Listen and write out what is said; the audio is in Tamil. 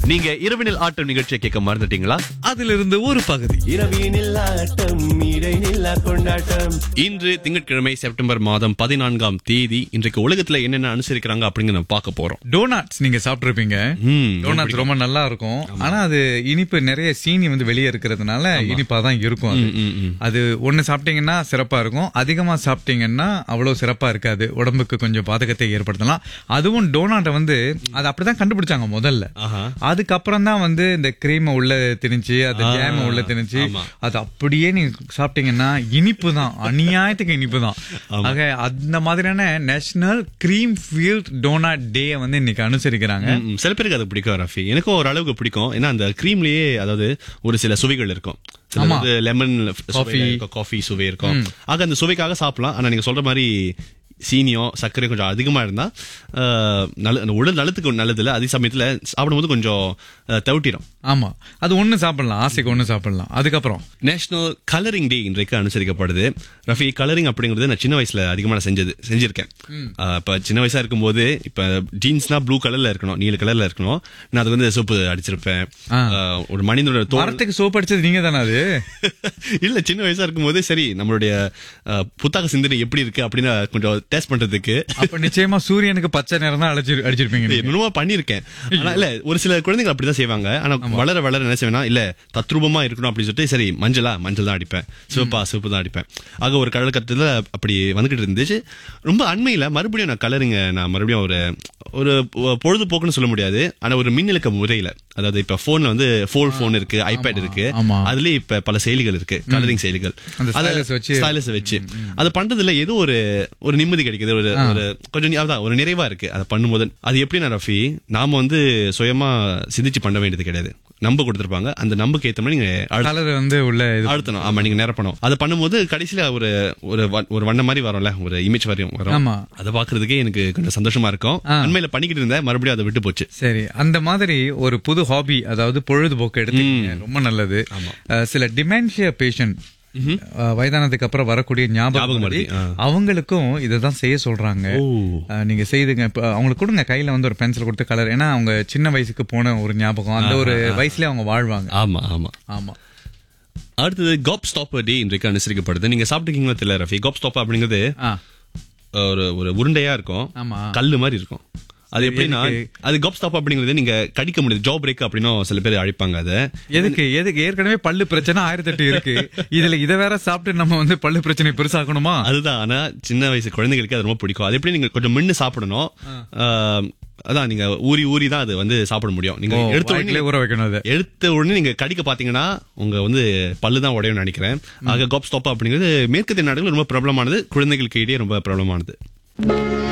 நீங்க இரவினில் ஆட்டம் நிகழ்ச்சியை கேட்க மறந்துட்டீங்களா அதிலிருந்து ஒரு பகுதி இரவினில் ஆட்டம் இடைநில்லா கொண்டாட்டம் இன்று திங்கட்கிழமை செப்டம்பர் மாதம் பதினான்காம் தேதி இன்றைக்கு உலகத்துல என்னென்ன அனுசரிக்கிறாங்க அப்படிங்கறத நம்ம பார்க்க போறோம் டோனாட்ஸ் நீங்க சாப்பிட்டிருப்பீங்க ம், டோனாட்ஸ் ரொம்ப நல்லா இருக்கும் ஆனா அது இனிப்பு நிறைய சீனி வந்து வெளியே இருக்கிறதுனால இனிப்பா தான் இருக்கும் அது ம், ம். அது ஒண்ணு சாப்பிட்டீங்கன்னா சிறப்பா இருக்கும் அதிகமா சாப்பிட்டீங்கன்னா அவ்வளவு சிறப்பா இருக்காது உடம்புக்கு கொஞ்சம் பாதகத்தை ஏற்படுத்தலாம் அதுவும் டோனாட்டை வந்து அது அப்படிதான் கண்டுபிடிச்சாங்க முதல்ல ஆஹா. அதுக்கப்புறம் தான் வந்து இந்த கிரீமை உள்ள திணிச்சு அது ஜாம உள்ள திணிச்சு ஆமா. அது அப்படியே நீங்க சாப்பிட்டீங்கன்னா இனிப்பு தான் அநியாயத்துக்கு இனிப்பு தான் ஆக அந்த மாதிரியான national cream filled donut day வந்து இன்னைக்கு அனுசரிக்கிறாங்க ம், ம். சில பேருக்கு அது பிடிக்கும் ரஃபி எனக்கும் ஒரு அளவுக்கு பிடிக்கும் ஏன்னா அந்த கிரீம்லயே அதாவது ஒரு சில சுவைகள் இருக்கும் சில ஆமா. வந்து லெமன் Coffee. காஃபி சுவை இருக்கும் ஆக அந்த சுவைக்காக சாப்பிடலாம் ஆனா நீங்க சொல்ற மாதிரி சீனியோ சர்க்கரை கொஞ்சம் அதிகமா இருந்தா அஹ், நல்ல அந்த உடல் நலத்துக்கு நல்லது இல்ல அதே சமயத்துல சாப்பிடும்போது கொஞ்சம் அஹ், தவிட்டிடும் ஆமா அது ஒண்ணு சாப்பிடலாம் ஆசைக்கு ஒண்ணு சாப்பிடலாம் அதுக்கப்புறம் நேஷனல் கலரிங் டே இன்றைக்கு அனுசரிக்கப்படுது ரஃபி கலரிங் அப்படிங்கிறது நான் சின்ன வயசுல அதிகமா நான் செஞ்சது செஞ்சிருக்கேன் ஆஹ் இப்ப சின்ன வயசா இருக்கும்போது இப்ப ஜீன்ஸ்னா ப்ளூ கலர்ல இருக்கணும் நீல கலர்ல இருக்கணும் நான் அது வந்து சோப்பு அடிச்சிருப்பேன் ஆ. ஆஹ் ஒரு மனிதனோட தோல் மரத்துக்கு சோப் அடிச்சது நீங்க தானே அது இல்ல சின்ன வயசா இருக்கும்போது சரி நம்மளுடைய ஆஹ், புத்தக சிந்தனை எப்படி இருக்கு அப்படின்னு கொஞ்சம் டெஸ்ட் பண்றதுக்கு அப்ப நிச்சயமா சூரியனுக்கு பச்சை நேரம் தான் அடிச்சு அடிச்சிருப்பீங்க நீங்க. என்னமோ பண்ணிருக்கேன் ஆனா இல்ல ஒரு சில குழந்தைகள் அப்படிதான் செய்வாங்க ஆனா வளர வளர என்ன செய்வேன்னா இல்ல தத்ரூபமா இருக்கணும் அப்படின்னு சொல்லிட்டு சரி மஞ்சளா மஞ்சள் தான் அடிப்பேன் சிவப்பா சிவப்பு தான் அடிப்பேன் ஆக ஒரு கலக்கத்துல அப்படி வந்துகிட்டு இருந்துச்சு ரொம்ப அண்மையில மறுபடியும் நான் கலருங்க நான் மறுபடியும் ஒரு ஒரு பொழுதுபோக்குன்னு சொல்ல முடியாது ஆனா ஒரு மின்னலுக்க முறையில அதாவது இப்ப போன்ல வந்து ஃபோல் போன் இருக்கு ஐபேட் இருக்கு ஆமா. அதுலயே இப்ப பல செயலிகள் இருக்கு கலரிங் செயலிகள் அந்த அத- stylus வச்சு- stylus வச்சு அது பண்றதுல ஏதோ ஒரு ஒரு நிம்மதி கிடைக்குது ஒரு ஒரு கொஞ்சம் நி- அதான் ஒரு நிறைவா இருக்கு அதை பண்ணும்போது அது எப்படி ரஃபி நாம வந்து சுயமா சிந்திச்சு பண்ண வேண்டியது கிடையாது நம்ப கொடுத்திருப்பாங்க அந்த நம்புக்கு ஏத்த மாதிரி நீங்க அழு- கலர் வந்து உள்ள இது அழுத்தணும் ஆமா நீங்க நிரப்பணும் அதை பண்ணும்போது கடைசியில ஒரு ஒரு வ- ஒரு வண்ண மாதிரி வரும்ல ஒரு இமேஜ் வரையும் வரும் ஆமா. அதை பாக்குறதுக்கே எனக்கு கொஞ்சம் சந்தோஷமா இருக்கும் ஆ. அண்மையில பண்ணிக்கிட்டு இருந்தேன் மறுபடியும் அதை விட்டு போச்சு சரி அந்த மாதிரி ஒரு புது ஹாபி அதாவது பொழுதுபோக்கு எடுத்துக்கீங்க ரொம்ப நல்லது அஹ், சில டிமென்ஷியா பேஷண்ட் வயதானதுக்கு அப்புறம் வரக்கூடிய ஞாபகம் ஞாபகம் மறதி, மறதி, ஆ. அவங்களுக்கும் இததான் செய்ய சொல்றாங்க ஓ. அஹ், நீங்க செய்துங்க இப்ப அவங்களுக்கு கொடுங்க கையில வந்து ஒரு பென்சில் கொடுத்து கலர் ஏன்னா அவங்க சின்ன வயசுக்கு போன ஒரு ஞாபகம் அந்த ஒரு வயசுலயே அவங்க வாழ்வாங்க ஆமா ஆமா ஆமா அடுத்தது காப் ஸ்டாப்பர் டே இன்றைக்கு அனுசரிக்கப்படுது நீங்க சாப்பிட்டுருக்கீங்களா தெரியல ரஃபி காப் ஸ்டாப்பர் அப்படிங்கிறது ஆ ஒரு ஒரு உருண்டையா இருக்கும் ஆமா. கல்லு மாதிரி இருக்கும் அது எப்படின்னா அது கப் ஸ்டாப் அப்படிங்கிறது நீங்க கடிக்க முடியாது ஜாப் பிரேக் அப்படின்னும் சில பேர் அழைப்பாங்க அதை எதுக்கு எதுக்கு ஏற்கனவே பல்லு பிரச்சனை ஆயிரத்தி எட்டு இருக்கு இதுல இத வேற சாப்பிட்டு நம்ம வந்து பல்லு பிரச்சனை பெருசாக்கணுமா அதுதான் ஆனா சின்ன வயசு குழந்தைகளுக்கு அது ரொம்ப பிடிக்கும் அது எப்படி நீங்க கொஞ்சம் மின்னு சாப்பிடணும் ஆஹ், அதான் நீங்க ஊறி ஊறி தான் அது வந்து சாப்பிட முடியும் நீங்க ஓ, எடுத்த வாய்க்குள்ளே உடனே ஊற வைக்கணும் அதை எடுத்த உடனே நீங்க கடிக்க பாத்தீங்கன்னா உங்க வந்து பல்லு தான் உடையும் நினைக்கிறேன் ஆக காப் ஸ்டாப் அப்படிங்கிறது மேற்கத்திய நாடுகள் ரொம்ப பிரபலமானது குழந்தைகளுக்கு இடையே ரொம்ப பிரபலமானது